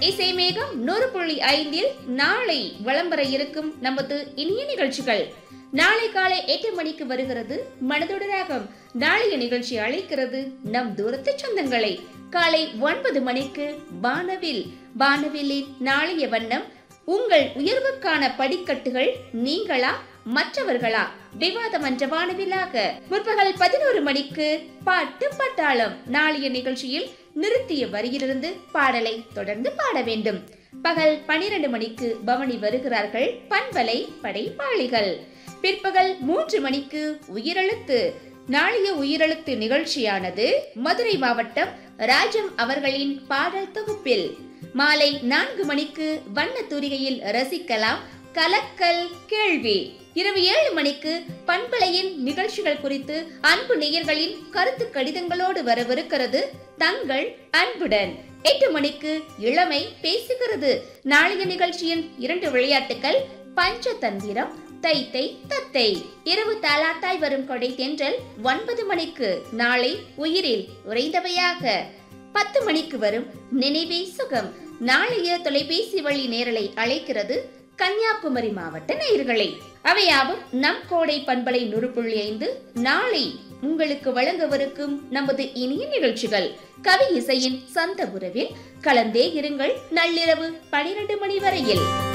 இசை மேகம் நூறு புள்ளி ஐந்தில் நாளை வலம் வர இருக்கும் நமது இனிய நிகழ்ச்சிகள் நாளை காலை எட்டு மணிக்கு வருகிறது மனதோட ராகம் நாளைய நிகழ்ச்சி அழைக்கிறது நம் தூரத்து சொந்தங்களை காலை ஒன்பது மணிக்கு வானவில் வானவில்லின் நாளைய வண்ணம் உங்கள் உயர்வுக்கான படிக்கட்டுகள் நீங்களா மற்றவர்களா விவாதம் என்ற வானவிலாக முற்பகல் பதினோரு மணிக்கு பாட்டு பட்டாளம் நாளைய நிகழ்ச்சியில் நிறுத்திய வரியிலிருந்து பாடலை தொடர்ந்து பாட வேண்டும் பகல் பனிரெண்டு மணிக்கு பவனி வருகிறார்கள் பண்பலை படைப்பாளிகள் பிற்பகல் மூன்று மணிக்கு உயிரெழுத்து நாளைய உயிரெழுத்து நிகழ்ச்சியானது மதுரை மாவட்டம் ராஜம் அவர்களின் பாடல் தொகுப்பில் மாலை நான்கு மணிக்கு வண்ண தூரிகையில் ரசிக்கலாம் கலக்கல் கேள்வி இரவு ஏழு மணிக்கு பண்பலையின் நிகழ்ச்சிகள் குறித்து அன்பு நேயர்களின் கருத்து கடிதங்களோடு வரவிருக்கிறது தங்கள் அன்புடன் எட்டு மணிக்கு இளமை பேசுகிறது நாளைய நிகழ்ச்சியின் இரண்டு விளையாட்டுகள் பஞ்சதந்திரம் தை தை தத்தை இரவு தாலாட்டாய் வரும் கொடை தென்றல் ஒன்பது மணிக்கு நாளை உயிரில் உறைந்தவையாக பத்து மணிக்கு வரும் நினைவே சுகம் நாளைய தொலைபேசி வழி நேரலை அழைக்கிறது கன்னியாகுமரி மாவட்ட நேயர்களை அவையாவும் நம் கோடை பண்பலை நூறு புள்ளி ஐந்து நாளை உங்களுக்கு வழங்கவிருக்கும் நமது இனிய நிகழ்ச்சிகள் கவி இசையின் சந்த உறவில் கலந்தே இருங்கள் நள்ளிரவு பனிரெண்டு மணி வரையில்